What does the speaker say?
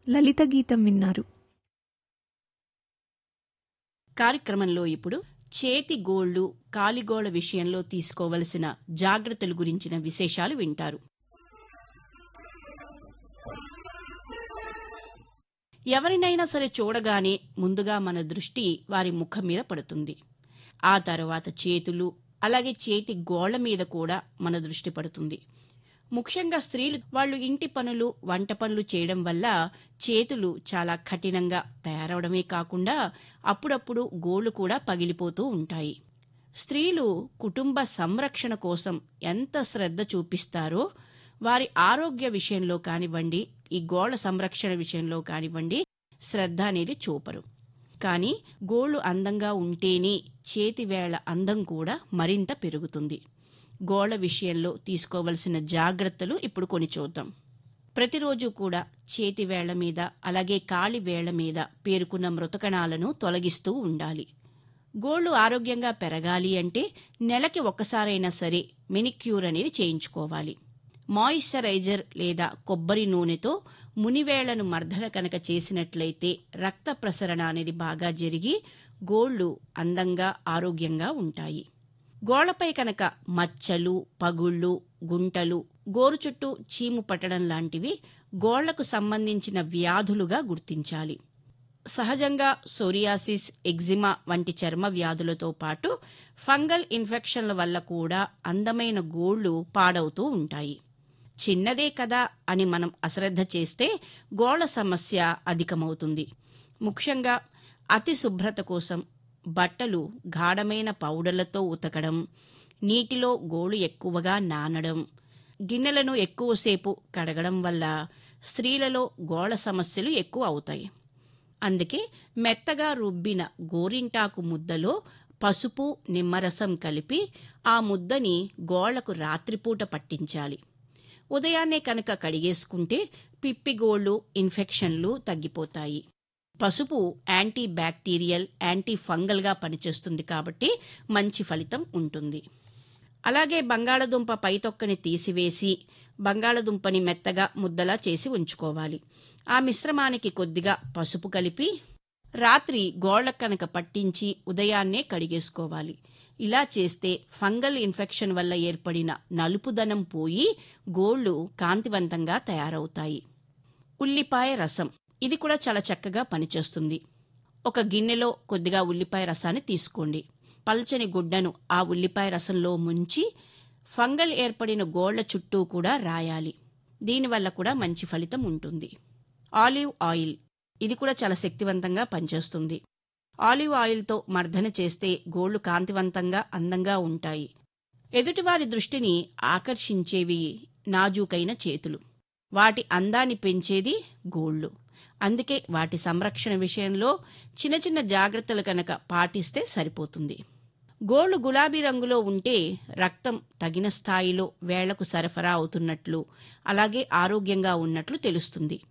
లలిత గీతం విన్నారు కార్యక్రమంలో ఇప్పుడు చేతి గోళ్లు కాలిగోళ్ల విషయంలో తీసుకోవలసిన జాగ్రత్తల గురించిన విశేషాలు వింటారు ఎవరినైనా సరే చూడగానే ముందుగా మన దృష్టి వారి ముఖం మీద పడుతుంది ఆ తర్వాత చేతులు అలాగే చేతి గోళ్ల మీద కూడా మన దృష్టి పడుతుంది ముఖ్యంగా స్త్రీలు వాళ్ళు ఇంటి పనులు వంట పనులు చేయడం వల్ల చేతులు చాలా కఠినంగా తయారవడమే కాకుండా అప్పుడప్పుడు గోళ్లు కూడా పగిలిపోతూ ఉంటాయి స్త్రీలు కుటుంబ సంరక్షణ కోసం ఎంత శ్రద్ధ చూపిస్తారో వారి ఆరోగ్య విషయంలో కానివ్వండి ఈ గోళ్ల సంరక్షణ విషయంలో కానివ్వండి శ్రద్ధ అనేది చూపరు కానీ గోళ్లు అందంగా ఉంటేనే చేతి వేళ్ల అందం కూడా మరింత పెరుగుతుంది గోళ్ల విషయంలో తీసుకోవలసిన జాగ్రత్తలు ఇప్పుడు కొని చూద్దాం ప్రతిరోజు కూడా చేతి వేళ్ల మీద అలాగే కాలి వేళ్ల మీద పేరుకున్న మృతకణాలను తొలగిస్తూ ఉండాలి గోళ్లు ఆరోగ్యంగా పెరగాలి అంటే నెలకి ఒక్కసారైనా సరే మెనిక్యూర్ అనేది చేయించుకోవాలి మాయిశ్చరైజర్ లేదా కొబ్బరి నూనెతో మునివేళ్లను మర్దన కనుక చేసినట్లయితే రక్త ప్రసరణ అనేది బాగా జరిగి గోళ్లు అందంగా ఆరోగ్యంగా ఉంటాయి గోళ్లపై కనుక మచ్చలు పగుళ్ళు గుంటలు గోరు చుట్టూ చీము పట్టడం లాంటివి గోళ్లకు సంబంధించిన వ్యాధులుగా గుర్తించాలి సహజంగా సోరియాసిస్ ఎగ్జిమా వంటి చర్మ వ్యాధులతో పాటు ఫంగల్ ఇన్ఫెక్షన్ల వల్ల కూడా అందమైన గోళ్లు పాడవుతూ ఉంటాయి చిన్నదే కదా అని మనం అశ్రద్ధ చేస్తే గోళ్ల సమస్య అధికమవుతుంది ముఖ్యంగా అతి శుభ్రత కోసం బట్టలు గాఢమైన పౌడర్లతో ఉతకడం నీటిలో గోళ్ళు ఎక్కువగా నానడం గిన్నెలను ఎక్కువసేపు కడగడం వల్ల స్త్రీలలో గోళ్ల సమస్యలు ఎక్కువ అవుతాయి అందుకే మెత్తగా రుబ్బిన గోరింటాకు ముద్దలో పసుపు నిమ్మరసం కలిపి ఆ ముద్దని గోళ్లకు రాత్రిపూట పట్టించాలి ఉదయాన్నే కనుక కడిగేసుకుంటే పిప్పిగోళ్లు ఇన్ఫెక్షన్లు తగ్గిపోతాయి పసుపు యాంటీ బ్యాక్టీరియల్ యాంటీ ఫంగల్గా పనిచేస్తుంది కాబట్టి మంచి ఫలితం ఉంటుంది అలాగే బంగాళదుంప పైతొక్కని తీసివేసి బంగాళదుంపని మెత్తగా ముద్దలా చేసి ఉంచుకోవాలి ఆ మిశ్రమానికి కొద్దిగా పసుపు కలిపి రాత్రి గోళ్ల కనుక పట్టించి ఉదయాన్నే కడిగేసుకోవాలి ఇలా చేస్తే ఫంగల్ ఇన్ఫెక్షన్ వల్ల ఏర్పడిన నలుపుదనం పోయి గోళ్లు కాంతివంతంగా తయారవుతాయి ఉల్లిపాయ రసం ఇది కూడా చాలా చక్కగా పనిచేస్తుంది ఒక గిన్నెలో కొద్దిగా ఉల్లిపాయ రసాన్ని తీసుకోండి పల్చని గుడ్డను ఆ ఉల్లిపాయ రసంలో ముంచి ఫంగల్ ఏర్పడిన గోళ్ల చుట్టూ కూడా రాయాలి దీనివల్ల కూడా మంచి ఫలితం ఉంటుంది ఆలివ్ ఆయిల్ ఇది కూడా చాలా శక్తివంతంగా పనిచేస్తుంది ఆలివ్ ఆయిల్తో మర్దన చేస్తే గోళ్లు కాంతివంతంగా అందంగా ఉంటాయి ఎదుటివారి దృష్టిని ఆకర్షించేవి నాజూకైన చేతులు వాటి అందాన్ని పెంచేది గోళ్లు అందుకే వాటి సంరక్షణ విషయంలో చిన్న చిన్న జాగ్రత్తలు కనుక పాటిస్తే సరిపోతుంది గోళ్లు గులాబీ రంగులో ఉంటే రక్తం తగిన స్థాయిలో వేళ్లకు సరఫరా అవుతున్నట్లు అలాగే ఆరోగ్యంగా ఉన్నట్లు తెలుస్తుంది